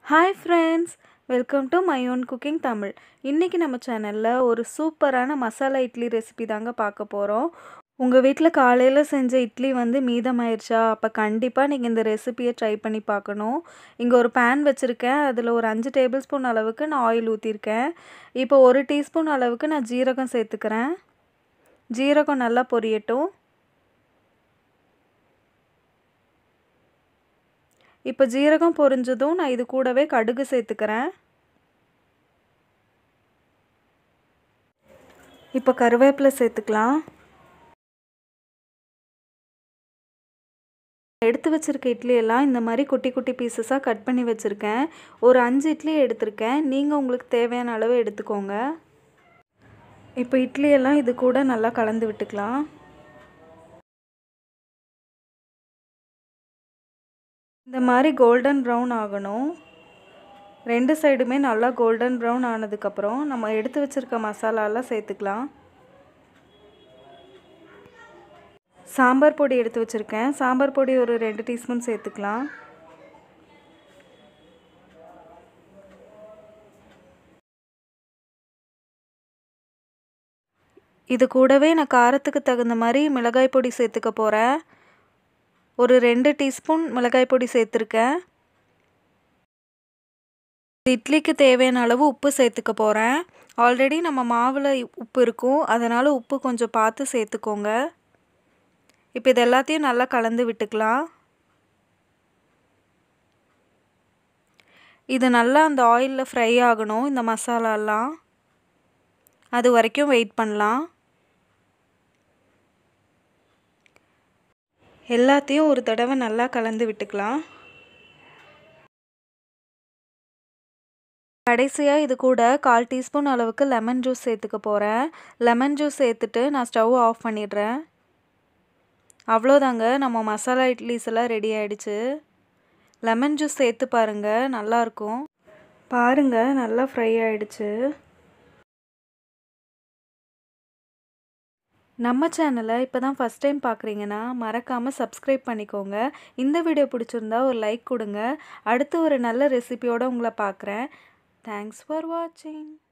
hi friends welcome to my own cooking Tamil இன்றைக்கி நம்ம சேனலில் ஒரு சூப்பரான மசாலா இட்லி ரெசிபி தாங்க பார்க்க போகிறோம் உங்கள் வீட்டில் காலையில் செஞ்ச இட்லி வந்து மீதமாயிருச்சா அப்போ கண்டிப்பாக நீங்கள் இந்த ரெசிபியை ட்ரை பண்ணி பார்க்கணும் இங்கே ஒரு பேன் வச்சுருக்கேன் அதில் ஒரு அஞ்சு டேபிள் ஸ்பூன் அளவுக்கு நான் ஆயில் ஊற்றிருக்கேன் இப்போ ஒரு டீஸ்பூன் அளவுக்கு நான் ஜீரகம் சேர்த்துக்கிறேன் ஜீரகம் நல்லா பொரியட்டும் இப்போ ஜீரகம் பொரிஞ்சதும் நான் இது கூடவே கடுகு சேர்த்துக்கிறேன் இப்போ கருவேப்பிலை சேர்த்துக்கலாம் எடுத்து வச்சுருக்க இட்லி எல்லாம் இந்த மாதிரி குட்டி குட்டி பீசஸாக கட் பண்ணி வச்சுருக்கேன் ஒரு அஞ்சு இட்லி எடுத்திருக்கேன் நீங்கள் உங்களுக்கு தேவையான அளவு எடுத்துக்கோங்க இப்போ இட்லி எல்லாம் இது கூட நல்லா கலந்து விட்டுக்கலாம் இந்த மாதிரி கோல்டன் ப்ரௌன் ஆகணும் ரெண்டு சைடுமே நல்லா கோல்டன் ப்ரௌன் ஆனதுக்கப்புறம் நம்ம எடுத்து வச்சுருக்க மசாலாலாம் சேர்த்துக்கலாம் சாம்பார் பொடி எடுத்து வச்சுருக்கேன் சாம்பார் பொடி ஒரு ரெண்டு டீஸ்பூன் சேர்த்துக்கலாம் இது கூடவே நான் காரத்துக்கு தகுந்த மாதிரி மிளகாய் பொடி சேர்த்துக்க போகிறேன் ஒரு ரெண்டு டீஸ்பூன் மிளகாய் பொடி சேர்த்துருக்கேன் இட்லிக்கு தேவையான அளவு உப்பு சேர்த்துக்க போகிறேன் ஆல்ரெடி நம்ம மாவில் உப்பு இருக்கும் அதனால் உப்பு கொஞ்சம் பார்த்து சேர்த்துக்கோங்க இப்போ இது எல்லாத்தையும் நல்லா கலந்து விட்டுக்கலாம் இது நல்லா அந்த ஆயிலில் ஃப்ரை ஆகணும் இந்த மசாலாலாம் அது வரைக்கும் வெயிட் பண்ணலாம் எல்லாத்தையும் ஒரு தடவை நல்லா கலந்து விட்டுக்கலாம் கடைசியாக இது கூட கால் டீஸ்பூன் அளவுக்கு லெமன் ஜூஸ் சேர்த்துக்க போகிறேன் லெமன் ஜூஸ் சேர்த்துட்டு நான் ஸ்டவ் ஆஃப் பண்ணிடுறேன் அவ்வளோதாங்க நம்ம மசாலா இட்லிஸ் எல்லாம் ரெடி ஆகிடுச்சு லெமன் ஜூஸ் சேர்த்து பாருங்கள் நல்லாயிருக்கும் பாருங்கள் நல்லா ஃப்ரை ஆகிடுச்சு நம்ம சேனலை இப்போ தான் ஃபஸ்ட் டைம் பார்க்குறீங்கன்னா மறக்காமல் சப்ஸ்கிரைப் பண்ணிக்கோங்க இந்த வீடியோ பிடிச்சிருந்தா ஒரு லைக் கொடுங்க அடுத்து ஒரு நல்ல ரெசிபியோடு உங்களை பார்க்குறேன் தேங்க்ஸ் ஃபார் வாட்சிங்